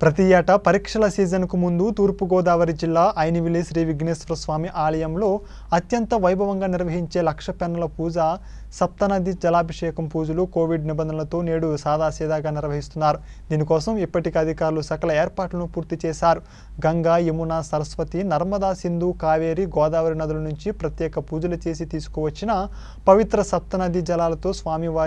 ప్రతి ఏటా పరీక్షల సీజన్కు ముందు తూర్పుగోదావరి జిల్లా ఐనివిలి శ్రీ విఘ్నేశ్వర స్వామి ఆలయంలో అత్యంత వైభవంగా నిర్వహించే లక్ష పెన్నుల పూజ సప్తనది జలాభిషేకం పూజలు కోవిడ్ నిబంధనలతో నేడు సాదాసీదాగా నిర్వహిస్తున్నారు దీనికోసం ఇప్పటికే అధికారులు సకల ఏర్పాట్లను పూర్తి చేశారు గంగా యమున సరస్వతి నర్మదా సింధు కావేరి గోదావరి నదుల నుంచి ప్రత్యేక పూజలు చేసి తీసుకువచ్చిన పవిత్ర సప్తనది జలాలతో స్వామివారి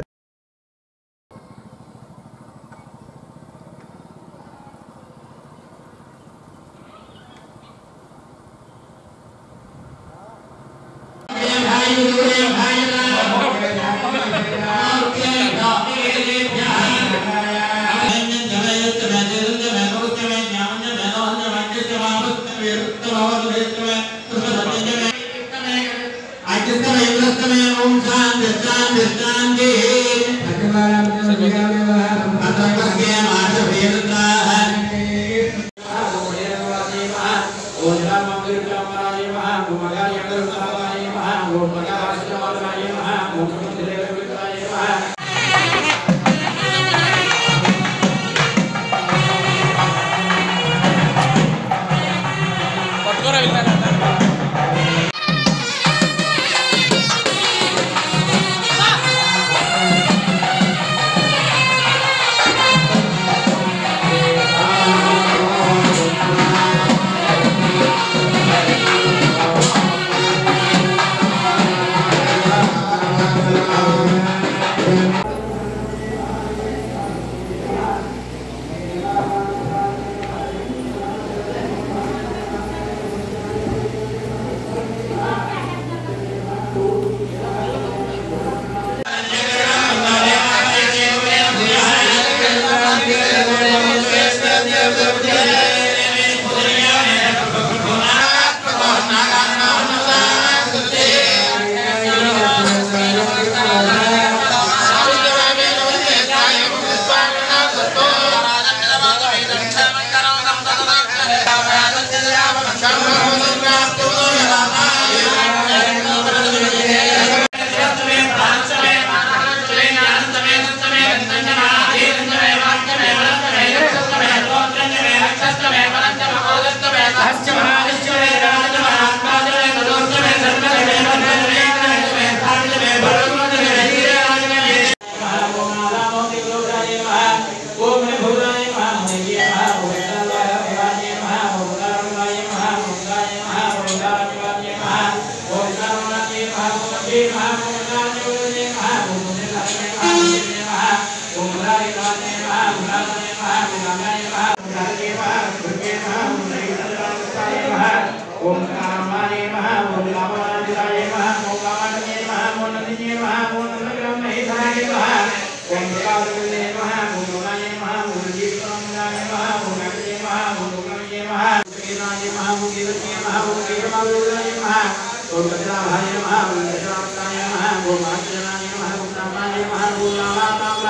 పట్టుకోరా వెళ్ళాలి ఓం కామాయ మహా ఓం కామాయ మహా ఓం కామాయ మహా ఓం నందిని మహా ఓం నందగ్రం మహేశాయ మహా ఓం ప్రకాశే మహా ఓం గుణాయ మహా ఓం జీవితాయ మహా ఓం నగరే మహా ఓం గుణాయ మహా కీర్తనాయ మహా ఓం కీర్తనాయ మహా ఓం కీర్తనాయ మహా ఓం కపిలాభాయ మహా ఓం దశరాయ మహా ఓం ఆచరణాయ మహా ఓం నామాయ మహా ఓం నామా